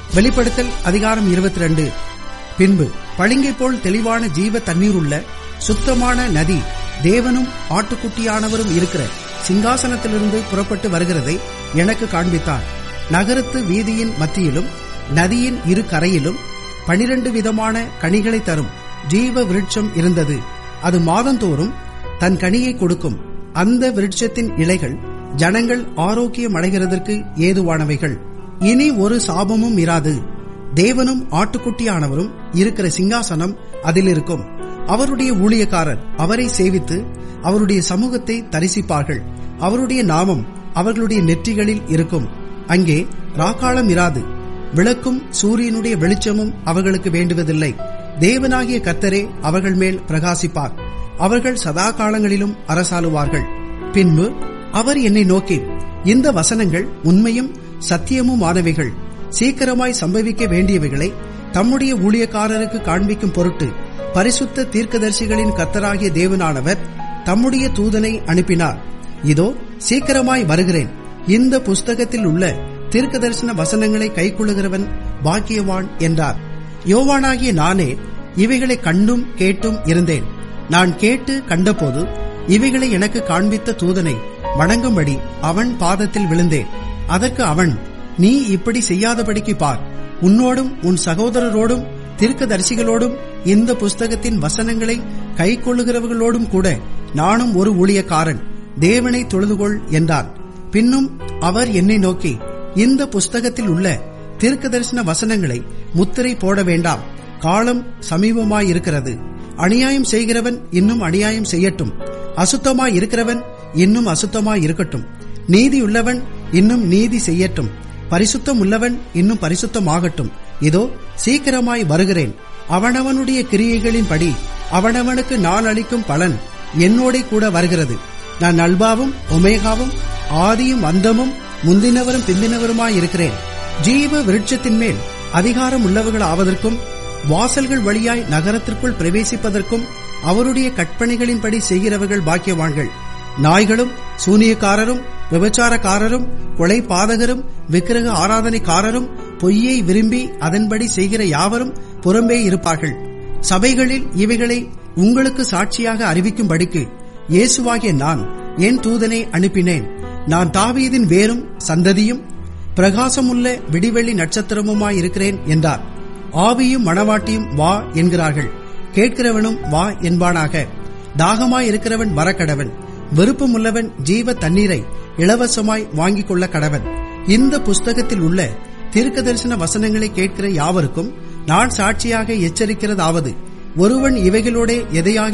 வெளிப்படுத்தல் அதிகாரம் இருபத்தி ரெண்டு பின்பு பளிங்கை போல் தெளிவான ஜீவ தண்ணீருள்ள சுத்தமான நதி தேவனும் ஆட்டுக்குட்டியானவரும் இருக்கிற சிங்காசனத்திலிருந்து புறப்பட்டு வருகிறதை எனக்கு காண்பித்தார் நகரத்து வீதியின் மத்தியிலும் நதியின் இரு கரையிலும் பனிரண்டு விதமான கனிகளை தரும் ஜீவ விருட்சம் இருந்தது அது மாதந்தோறும் தன் கனியை கொடுக்கும் அந்த விருட்சத்தின் இலைகள் ஜனங்கள் ஆரோக்கியம் அடைகிறதற்கு ஏதுவானவைகள் இனி ஒரு சாபமும் இராது தேவனும் ஆட்டுக்குட்டியானவரும் இருக்கிற சிங்காசனம் அதில் இருக்கும் அவருடைய ஊழியக்காரர் அவரை சேவித்து அவருடைய சமூகத்தை தரிசிப்பார்கள் அவருடைய நாமம் அவர்களுடைய நெற்றிகளில் இருக்கும் அங்கே ராக்காலம் இராது விளக்கும் சூரியனுடைய வெளிச்சமும் அவர்களுக்கு வேண்டுவதில்லை தேவனாகிய கர்த்தரே அவர்கள் மேல் பிரகாசிப்பார் அவர்கள் சதா காலங்களிலும் அரசாளுவார்கள் பின்பு அவர் என்னை நோக்கி இந்த வசனங்கள் உண்மையும் சத்தியமுமானவைகள் சீக்கிரமாய் சம்பவிக்க வேண்டியவைகளை தம்முடைய ஊழியக்காரருக்கு காண்பிக்கும் பொருட்டு பரிசுத்த தீர்க்கதரிசிகளின் கர்த்தராகிய தேவனானவர் தம்முடைய தூதனை அனுப்பினார் இதோ சீக்கிரமாய் வருகிறேன் இந்த புஸ்தகத்தில் உள்ள தீர்க்கதரிசன வசனங்களை கைக்கொள்ளுகிறவன் பாக்கியவான் என்றார் யோவானாகிய நானே இவைகளை கண்டும் கேட்டும் இருந்தேன் நான் கேட்டு கண்டபோது இவைகளை எனக்கு காண்பித்த தூதனை வணங்கும்படி அவன் பாதத்தில் விழுந்தேன் அதற்கு அவன் நீ இப்படி செய்யாதபடிக்கு பார் உன்னோடும் உன் சகோதரரோடும் தீர்க்கதரிசிகளோடும் இந்த புஸ்தகத்தின் வசனங்களை கைக்கொள்ளுகிறவர்களோடும் கூட நானும் ஒரு ஊழியக்காரன் தேவனை தொழுதுகொள் என்றார் பின்னும் அவர் என்னை நோக்கி இந்த புஸ்தகத்தில் உள்ள தீர்க்கதரிசன வசனங்களை முத்திரை போட வேண்டாம் காலம் சமீபமாயிருக்கிறது அநியாயம் செய்கிறவன் இன்னும் அநியாயம் செய்யட்டும் அசுத்தமாய் இருக்கிறவன் இன்னும் அசுத்தமாய் இருக்கட்டும் நீதியுள்ளவன் இன்னும் நீதி செய்யட்டும் பரிசுத்தம் உள்ளவன் இன்னும் பரிசுத்தமாகட்டும் இதோ சீக்கிரமாய் வருகிறேன் அவனவனுடைய கிரியைகளின்படி அவனவனுக்கு நான் அளிக்கும் பலன் என்னோட கூட வருகிறது நான் அல்பாவும் ஒமேகாவும் ஆதியும் அந்தமும் முந்தினவரும் பிந்தினவருமாய் இருக்கிறேன் ஜீவ விருட்சத்தின் மேல் அதிகாரம் உள்ளவர்கள் ஆவதற்கும் வாசல்கள் வழியாய் நகரத்திற்குள் பிரவேசிப்பதற்கும் அவருடைய கற்பனைகளின்படி செய்கிறவர்கள் பாக்கியவான்கள் நாய்களும் சூனியக்காரரும் விபச்சாரக்காரரும் கொலை பாதகரும் விக்கிரக ஆராதனைக்காரரும் பொய்யை விரும்பி அதன்படி செய்கிற யாவரும் புறம்பே இருப்பார்கள் சபைகளில் இவைகளை உங்களுக்கு சாட்சியாக அறிவிக்கும்படிக்கு இயேசுவாகிய நான் என் தூதனை அனுப்பினேன் நான் தாவீதின் வேரும் சந்ததியும் பிரகாசமுள்ள விடிவெள்ளி நட்சத்திரமுமாயிருக்கிறேன் என்றார் ஆவியும் மணவாட்டியும் வா என்கிறார்கள் கேட்கிறவனும் வா என்பானாக தாகமாய் இருக்கிறவன் வரக்கடவன் விருப்பமுள்ளவன் ஜீவ தண்ணீரை இலவசமாய் வாங்கிக் கொள்ள கடவன் இந்த புஸ்தகத்தில் உள்ள தீர்க்க தரிசன வசனங்களை கேட்கிற யாவருக்கும் நான் சாட்சியாக எச்சரிக்கிறதாவது ஒருவன் இவைகளோட எதையாக